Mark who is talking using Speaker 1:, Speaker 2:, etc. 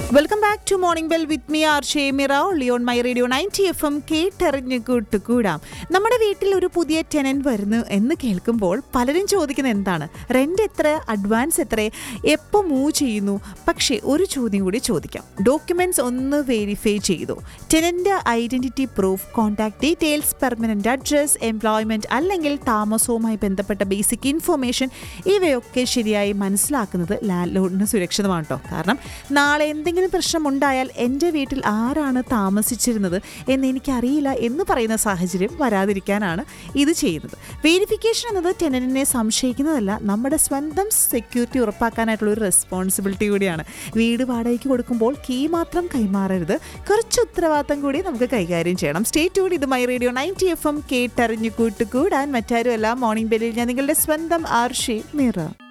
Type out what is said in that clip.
Speaker 1: welcome back to morning bell with me R Shemira Leon my radio ninety FM എം കേട്ടറിഞ്ഞ് കൂട്ടുകൂടാം നമ്മുടെ വീട്ടിൽ ഒരു പുതിയ ടെനന്റ് വരുന്നു എന്ന് കേൾക്കുമ്പോൾ പലരും ചോദിക്കുന്നത് എന്താണ് റെന്റ് എത്ര അഡ്വാൻസ് എത്ര എപ്പോൾ മൂവ് ചെയ്യുന്നു പക്ഷേ ഒരു ചോദ്യം കൂടി ചോദിക്കാം ഡോക്യുമെന്റ്സ് ഒന്ന് വെരിഫൈ ചെയ്തു tenant identity proof contact details permanent address employment അല്ലെങ്കിൽ താമസവുമായി ബന്ധപ്പെട്ട ബേസിക് ഇൻഫർമേഷൻ ഇവയൊക്കെ ശരിയായി മനസ്സിലാക്കുന്നത് ലാൻഡ് ലോഡിന് സുരക്ഷിതമാണ് കേട്ടോ കാരണം നാളെ എന്തെങ്കിലും പ്രശ്നം ഉണ്ടായാൽ എൻ്റെ വീട്ടിൽ ആരാണ് താമസിച്ചിരുന്നത് എന്ന് എനിക്കറിയില്ല എന്ന് പറയുന്ന സാഹചര്യം വരാതിരിക്കാനാണ് ഇത് ചെയ്യുന്നത് വെരിഫിക്കേഷൻ എന്നത് ടെനന്റിനെ സംശയിക്കുന്നതല്ല നമ്മുടെ സ്വന്തം സെക്യൂരിറ്റി ഉറപ്പാക്കാനായിട്ടുള്ള ഒരു റെസ്പോൺസിബിലിറ്റി കൂടിയാണ് വീട് വാടകയ്ക്ക് കൊടുക്കുമ്പോൾ കീ മാത്രം കൈമാറരുത് കുറച്ച് ഉത്തരവാദിത്തം കൂടി നമുക്ക് കൈകാര്യം ചെയ്യണം സ്റ്റേറ്റ് കൂടി ഇത് മൈ റേഡിയോ നയൻറ്റി എഫ് എം കേട്ടറിഞ്ഞു കൂട്ടുകൂടാൻ മറ്റാരുമല്ല മോർണിംഗ് ബെല്ലിൽ ഞാൻ നിങ്ങളുടെ സ്വന്തം ആർഷി മിറ